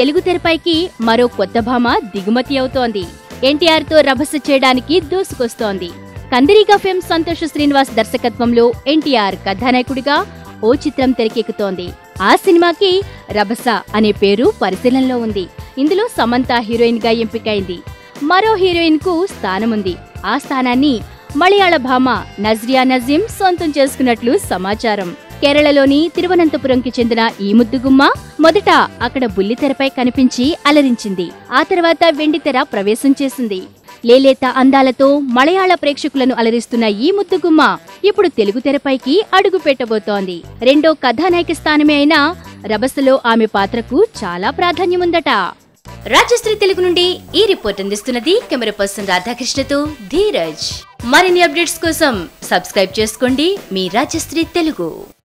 తెలుగు తెరపైకి మరో కొత్త భామ దిగుమతి అవుతోంది ఎన్టీఆర్ తో రభస చేయడానికి దూసుకొస్తోంది కందిరీగా ఫిల్మ్ సంతోష్ శ్రీనివాస్ దర్శకత్వంలో ఎన్టీఆర్ కథానాయకుడిగా ఓ చిత్రం తెరకెక్కుతోంది ఆ సినిమాకి రభస అనే పేరు పరిశీలనలో ఉంది ఇందులో సమంత హీరోయిన్ గా ఎంపికైంది మరో హీరోయిన్ కు స్థానముంది ఆ స్థానాన్ని మలయాళ భామ నజ్రియా నజీం సొంతం చేసుకున్నట్లు సమాచారం కేరళలోని తిరువనంతపురంకి చెందిన ఈ ముద్దుగుమ్మ మొదట అక్కడ బుల్లితెరపై కనిపించి అలరించింది ఆ తర్వాత వెండితెర ప్రవేశం చేసింది లేలేత అందాలతో మలయాళ ప్రేక్షకులను అలరిస్తున్న ఈ ముద్దుగుమ్మ ఇప్పుడు తెలుగు తెరపైకి అడుగు పెట్టబోతోంది రెండో కథానాయక స్థానమే అయినా రభసలో ఆమె పాత్రకు చాలా ప్రాధాన్యముందట రాజశ్రీ తెలుగు నుండి ఈ రిపోర్ట్ అందిస్తున్నది కెమెరా పర్సన్ రాధాకృష్ణతో ధీరజ్ మరిన్ని అప్డేట్స్ కోసం సబ్స్క్రైబ్ చేసుకోండి మీ రాజశ్రీ తెలుగు